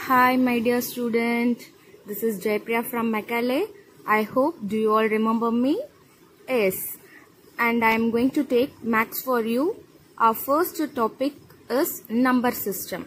Hi, my dear student. This is Jaypriya from Macaulay. I hope do you all remember me? Yes. And I am going to take max for you. Our first topic is number system.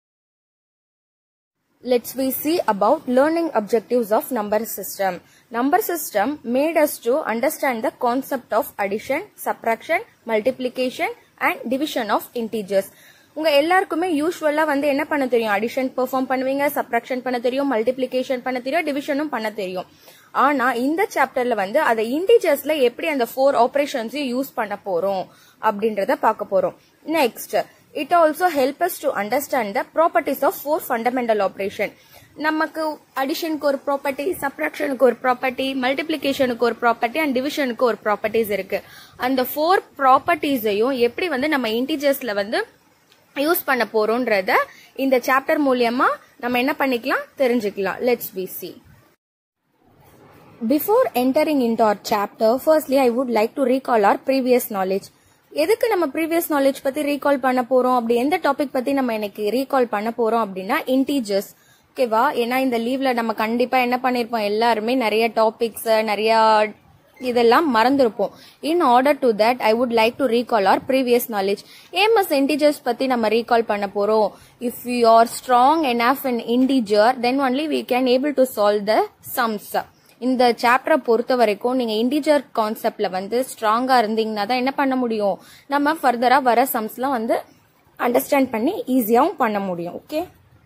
Let's we see about learning objectives of number system. Number system made us to understand the concept of addition, subtraction, multiplication and division of integers. உங்க எல்லாருக்குமே யூஸ்வலா வந்து என்ன பண்ண தெரியும் addition perform பண்ணுவீங்க subtraction பண்ண தெரியும் மல்டிப்ளிகேஷன் பண்ண தெரியும் டிவிஷனும் பண்ண தெரியும் ஆனா இந்த சாப்டர்ல வந்து அதை இன்டிஜர்ஸ்ல எப்படி அந்த ஃபோர் ஆபரேஷன்ஸையும் யூஸ் பண்ண போறோம் அப்படின்றத பார்க்க போறோம் next it also help us to understand the properties of four fundamental operation நமக்கு அடிஷனுக்கு ஒரு ப்ராப்பர்ட்டி சப்ராக்ஷனுக்கு ஒரு ப்ராப்பர்ட்டி மல்டிப்ளிகேஷனுக்கு ஒரு ப்ராப்பர்ட்டி அண்ட் டிவிஷனுக்கு ஒரு ப்ராப்பர்ட்டிஸ் இருக்கு அந்த ஃபோர் ப்ராப்பர்ட்டிஸையும் எப்படி வந்து நம்ம இன்டிஜர்ஸ்ல வந்து யூஸ் பண்ண போறோம்ன்றத இந்த சாப்டர் மூலியமா நம்ம என்ன பண்ணிக்கலாம் தெரிஞ்சுக்கலாம் let's be see before entering in our chapter firstly I would like to recall our previous knowledge எதுக்கு நம்ம ப்ரீவியஸ் நாலேஜ் பத்தி ரீகால் பண்ண போறோம் அப்படி எந்த டாபிக் பத்தி நம்ம இன்னைக்கு ரீகால் பண்ண போறோம் அப்படின்னா இன்டீஜர்ஸ் ஓகேவா ஏன்னா இந்த லீவ்ல நம்ம கண்டிப்பா என்ன பண்ணிருப்போம் எல்லாருமே நிறைய டாபிக்ஸ் நிறைய இதெல்லாம் மறந்துருப்போம் in order to that I would like to recall our previous knowledge ஏஎம்எஸ் இன்டிஜர்ஸ் பத்தி நம்ம ரீகால் பண்ண போறோம் if you are strong enough in integer then only we can able to solve the sums இந்த சாப்டரை பொறுத்த வரைக்கும் நீங்க இன்டிஜர் கான்செப்ட்ல வந்து ஸ்ட்ராங்கா இருந்தீங்கன்னா தான் என்ன பண்ண முடியும் நம்ம ஃபர்தரா வர சம்ஸ்லாம் வந்து அண்டர்ஸ்டாண்ட் பண்ணி ஈஸியாவும் பண்ண முடியும் okay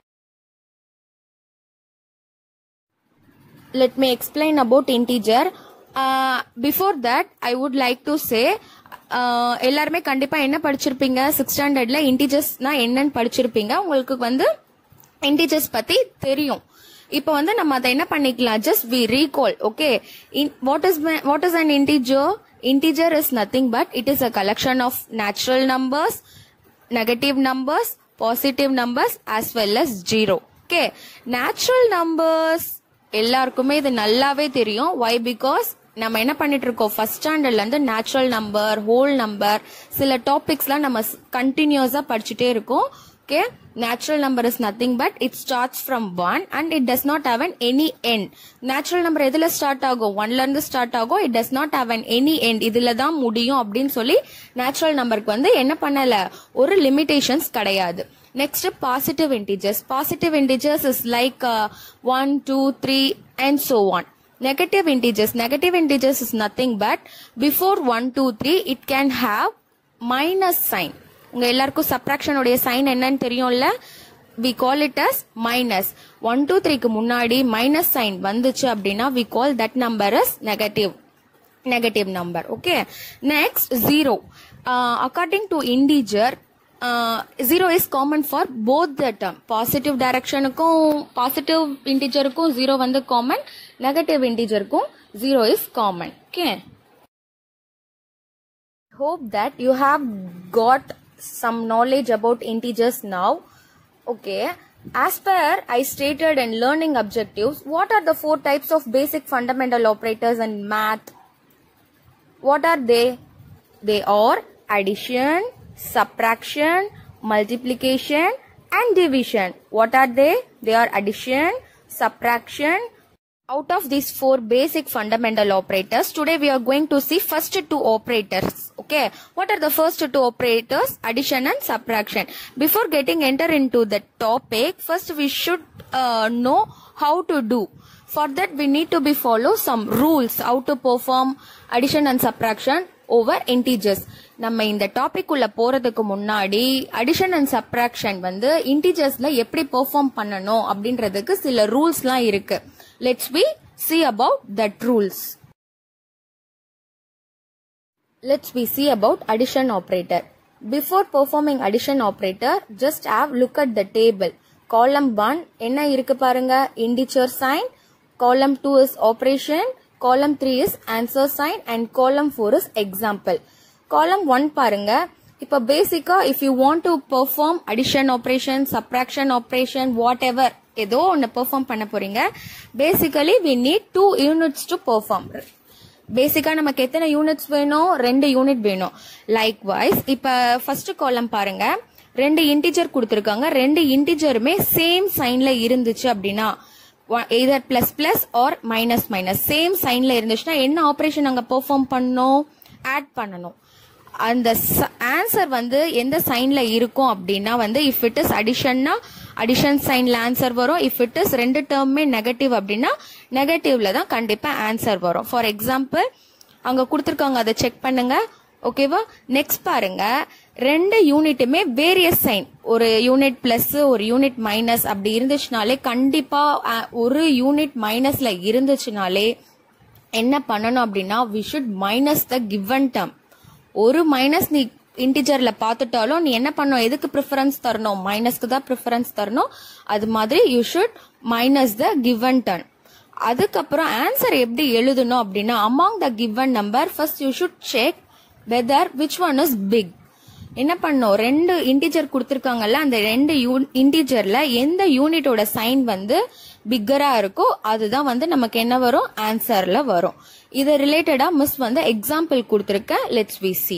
let me explain about integer uh, before that i would like to say uh, எல்லாருமே கண்டிப்பா என்ன படிச்சிருப்பீங்க சிக்ஸ் ஸ்டாண்டர்ட்ல இன்டிஜர்ஸ்னா என்னன்னு படிச்சிருப்பீங்க உங்களுக்கு வந்து இன்டிஜர்ஸ் பத்தி தெரியும் இப்போ வந்து நம்ம அதை என்ன பண்ணிக்கலாம் just we recall okay what is what is an integer integer is nothing but it is a collection of natural numbers negative numbers positive numbers as well as zero okay natural numbers எல்லாருக்குமே இது நல்லாவே தெரியும் why because நம்ம என்ன பண்ணிட்டு இருக்கோம் first ஸ்டாண்டர்ட்ல இருந்து நேச்சுரல் நம்பர் ஹோல் நம்பர் சில டாபிக்ஸ்லாம் நம்ம கண்டினியூஸா படிச்சுட்டே இருக்கோம் okay natural number is nothing but it starts from one and it does not have an any end natural number எதுல ஸ்டார்ட் ஆகும் ஒன்ல இருந்து ஸ்டார்ட் ஆகும் it does not have an any end இதுல தான் முடியும் அப்படின்னு சொல்லி நேச்சுரல் நம்பருக்கு வந்து என்ன பண்ணல ஒரு லிமிடேஷன்ஸ் கிடையாது Next, positive integers. Positive integers is like uh, 1, 2, 3 and so on. Negative integers. Negative integers is nothing but before 1, 2, 3 it can have minus sign. உங்க எல்லாருக்கும் சப்ராக்ஷன் உடைய சைன் என்னன்னு தெரியும்ல we call it as minus one two த்ரீக்கு முன்னாடி minus sign வந்துச்சு அப்படின்னா we call that number is negative negative number okay next zero according to integer zero is common for both the term positive டைரக்ஷனுக்கும் positive இன்டிஜருக்கும் zero வந்து common negative இன்டிஜருக்கும் zero is common okay hope that you have got some knowledge about integers now okay as per i stated in learning objectives what are the four types of basic fundamental operators in math what are they they are addition subtraction, multiplication and division. What are they? They are addition, subtraction. Out of these four basic fundamental operators, today we are going to see first two operators. Okay. What are the first two operators? Addition and subtraction. Before getting enter into the topic, first we should uh, know how to do. For that we need to be follow some rules how to perform addition and subtraction over integers. நம்ம இந்த topic உள்ள போறதுக்கு முன்னாடி addition and subtraction வந்து இன்டிஜர்ஸ்ல எப்படி perform பண்ணணும் அப்படின்றதுக்கு சில ரூல்ஸ்லாம் இருக்கு let's be see about that rules let's be see about addition operator before performing addition operator just have look at the table column one என்ன இருக்கு பாருங்க integer sign column two is operation column three is answer sign and column four is example column one பாருங்க இப்ப பேசிக்கா if you want to perform addition operation subtraction operation what ever ஏதோ ஒன்னு perform பண்ண போறீங்க basically we need two units to perform பேசிக்கா நமக்கு எத்தனை யூனிட்ஸ் வேணும் ரெண்டு யூனிட் வேணும் லைக் வைஸ் இப்ப ஃபர்ஸ்ட் காலம் பாருங்க ரெண்டு இன்டிஜர் கொடுத்துருக்காங்க ரெண்டு இன்டிஜருமே சேம் சைன்ல இருந்துச்சு அப்படின்னா either plus plus or minus minus same சைன்ல இருந்துச்சுன்னா என்ன ஆபரேஷன் அங்க பெர்ஃபார்ம் பண்ணணும் ஆட் பண்ணணும் அந்த ஆன்சர் வந்து எந்த சைன்ல இருக்கும் அப்படின்னா வந்து இஃப் இட் இஸ் அடிஷன்னா அடிஷன் சைன்ல ஆன்சர் வரும் இஃப் இட் இஸ் ரெண்டு டேர்மே நெகட்டிவ் அப்படின்னா நெகட்டிவ்ல தான் கண்டிப்பா ஆன்சர் வரும் ஃபார் எக்ஸாம்பிள் அங்க கொடுத்துருக்காங்க அதை செக் பண்ணுங்க ஓகேவா நெக்ஸ்ட் பாருங்க ரெண்டு யூனிட்டுமே வேரியஸ் சைன் ஒரு யூனிட் பிளஸ் ஒரு யூனிட் மைனஸ் அப்படி இருந்துச்சுனாலே கண்டிப்பா அஹ், ஒரு யூனிட் மைனஸ்ல இருந்துச்சுனாலே என்ன பண்ணணும் அப்படின்னா we should minus the given term ஒரு மைனஸ் நீ இன்டிஜர்ல பார்த்துட்டாலும் நீ என்ன பண்ணணும் எதுக்கு ப்ரிஃபரன்ஸ் தரணும் மைனஸ்க்கு தான் ப்ரிஃபரன்ஸ் தரணும் அது மாதிரி you should minus the given term அதுக்கப்புறம் ஆன்சர் எப்படி எழுதணும் அப்படின்னா among the given number first you should check whether which one is big என்ன பண்ணோம் ரெண்டு இன்டிஜர் கொடுத்துருக்காங்கல்ல அந்த ரெண்டு இன்டிஜர்ல எந்த யூனிட்டோட சைன் வந்து பிக்கரா இருக்கோ அதுதான் வந்து நமக்கு என்ன வரும் ஆன்சர்ல வரும் இது ரிலேட்டடா மிஸ் வந்து எக்ஸாம்பிள் கொடுத்துருக்கேன் let's we see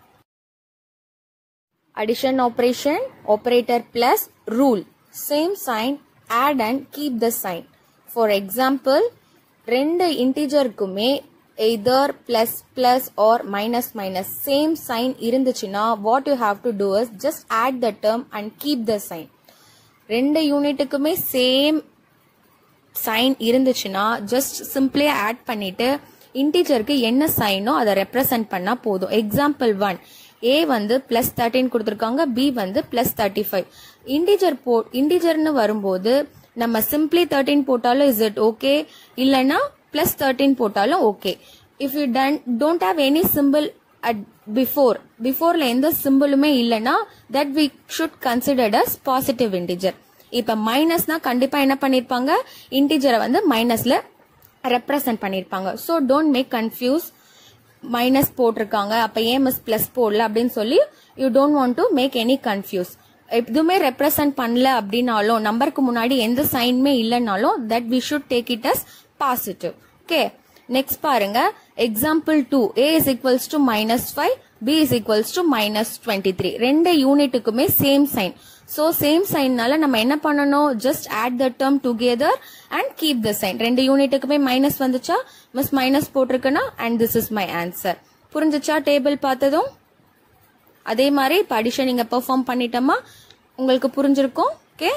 addition operation operator plus rule same sign add and keep the sign for example ரெண்டு இன்டிஜருக்குமே either plus plus or minus minus same sign இருந்துச்சுன்னா what you have to do is just add the term and keep the sign ரெண்டு யூனிட்டுக்குமே same sign இருந்துச்சுன்னா just சிம்பிளே add பண்ணிட்டு இன்டிஜருக்கு என்ன cyano அதை ரெப்ரசன்ட் பண்ணா போதும் எக்ஸாம்பிள் ஒன் ஏ வந்து பிளஸ் தேர்ட்டின் கொடுத்துருக்காங்க பி வந்து பிளஸ் தேர்ட்டி ஃபைவ் இன்டிஜர் போ இன்டிஜர்னு வரும்போது நம்ம சிம்பிளி தேர்ட்டின் போட்டாலும் இஸ் இட் ஓகே இல்லைன்னா பிளஸ் தேர்ட்டின் போட்டாலும் okay if you done don't have any symbol at before பிஃபோர்ல எந்த சிம்பிளுமே இல்லைன்னா that we should considered as positive integer இப்ப மைனஸ்னா கண்டிப்பா என்ன பண்ணிருப்பாங்க இன்டிஜரை வந்து மைனஸ்ல ரெப்ரசன்ட் பண்ணிருப்பாங்க so don't make confuse minus போட்டிருக்காங்க அப்ப ஏன் மிஸ் பிளஸ் போடல அப்படின்னு சொல்லி you don't want to make any confuse எதுவுமே ரெப்ரசன்ட் பண்ணல அப்படின்னாலும் நம்பருக்கு முன்னாடி எந்த சைனுமே இல்லைனாலும் that we should take it as positive okay next பாருங்க example two A is equals to minus five B is equals to minus twenty three ரெண்டு யூனிட்டுக்குமே சேம் சைன் ஸோ சேம் சைன்னால நம்ம என்ன பண்ணணும் just add the term together and keep the sign ரெண்டு யூனிட்டுக்குமே minus வந்துச்சா மிஸ் மைனஸ் போட்டிருக்குன்னா and this is my answer புரிஞ்சுச்சா டேபிள் பார்த்ததும் அதே மாதிரி இப்போ அடிஷன் நீங்க பெர்ஃபார்ம் பண்ணிட்டோமா உங்களுக்கு புரிஞ்சிருக்கும் okay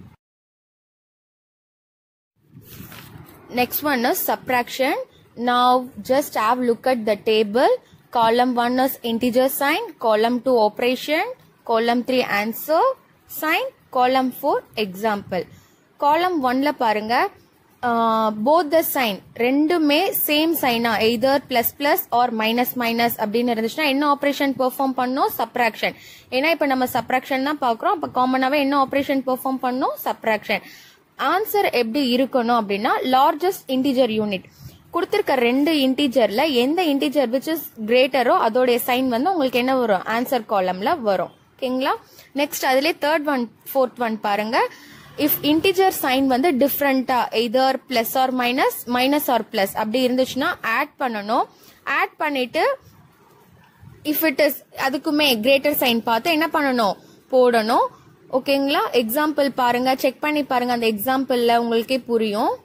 Next one is subtraction. Now just have look at the table. Column 1 is integer sign, column 2 operation, column 3 answer sign, column 4 example. column 1ல பாருங்க போத் த சைன் ரெண்டுமே சேம் சைனா either plus plus or minus minus அப்படின்னு இருந்துச்சுன்னா என்ன operation perform பண்ணோம் subtraction ஏன்னா இப்ப நம்ம சப்ராக்ஷன் தான் பாக்குறோம் அப்ப காமனாவே என்ன ஆப்ரேஷன் பெர்ஃபார்ம் பண்ணோம் சப்ராக்ஷன் ஆன்சர் எப்படி இருக்கணும் அப்படின்னா லார்ஜஸ்ட் இன்டிஜர் யூனிட் கொடுத்திருக்க ரெண்டு இன்டிஜர்ல எந்த இன்டிஜர் விச் இஸ் கிரேட்டரோ அதோடைய சைன் வந்து உங்களுக்கு என்ன வரும் ஆன்சர் காலம்ல வரும் ஓகேங்களா நெக்ஸ்ட் அதுல தேர்ட் ஒன் ஃபோர்த் ஒன் பாருங்க இஃப் இன்டிஜர் சைன் வந்து டிஃப்ரெண்டா either plus or minus minus or plus அப்படி இருந்துச்சுன்னா ஆட் பண்ணணும் ஆட் பண்ணிட்டு இஃப் இட் இஸ் அதுக்குமே கிரேட்டர் சைன் பார்த்து என்ன பண்ணணும் போடணும் ஓகேங்களா எக்ஸாம்பிள் பாருங்க செக் பண்ணி பாருங்க அந்த எக்ஸாம்பிள்ல உங்களுக்கே புரியும்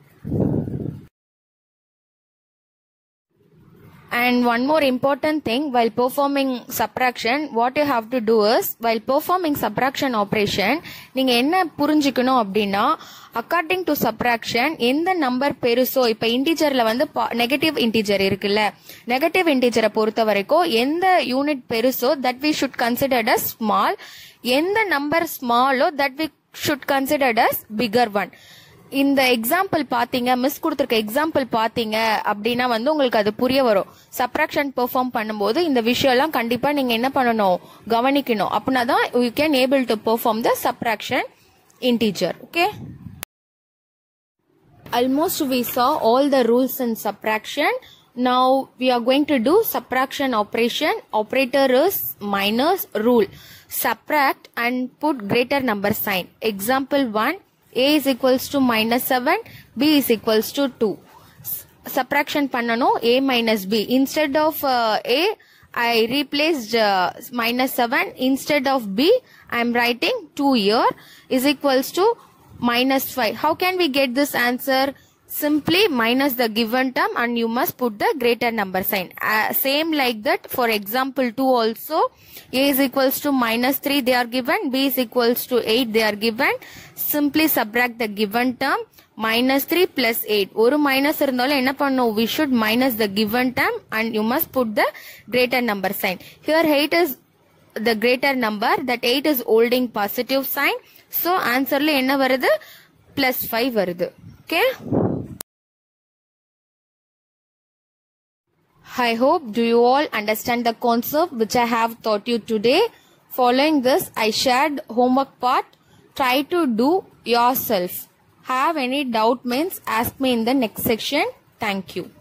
And one more important thing while performing subtraction, what you have to do is while performing subtraction operation, நீங்க என்ன புரிஞ்சுக்கணும் அப்படின்னா அக்கார்டிங் டு சப்ராக்ஷன் எந்த நம்பர் பெருசோ இப்ப இன்டிஜர்ல வந்து நெகட்டிவ் இன்டிஜர் இருக்குல்ல நெகட்டிவ் இன்டிஜரை பொறுத்த வரைக்கும் எந்த யூனிட் பெருசோ that we should considered as small எந்த நம்பர் ஸ்மாலோ that we should considered as bigger one இந்த எக்ஸாம்பிள் பாத்தீங்க மிஸ் கொடுத்துருக்க எக்ஸாம்பிள் பாத்தீங்க அப்படின்னா வந்து உங்களுக்கு அது புரிய வரும் சப்ராக்ஷன் பெர்ஃபார்ம் பண்ணும்போது இந்த விஷயம் எல்லாம் கண்டிப்பா நீங்க என்ன பண்ணணும் கவனிக்கணும் அப்படின்னா தான் you can able to perform the subtraction integer okay almost we saw all the rules in subtraction now we are going to do subtraction operation operator is minus rule subtract and put greater number sign example 1 a is equals to minus 7 b is equals to 2 subtraction பண்ணனும் a minus b instead of uh, a I replaced uh, minus 7 instead of B I am writing 2 here is equals to minus 5. How can we get this answer? Simply minus the given term and you must put the greater number sign. Uh, same like that for example 2 also. A is equals to minus 3 they are given. B is equals to 8 they are given. Simply subtract the given term. minus 3 plus 8 ஒரு minus இருந்தாலும் என்ன பண்ணும் we should minus the given term and you must put the greater number sign here 8 is the greater number that 8 is holding positive sign so answerல என்ன வருது plus 5 வருது okay I hope do you all understand the concept which I have taught you today. Following this, I shared homework part. Try to do yourself. Have any doubt means ask me in the next section. Thank you.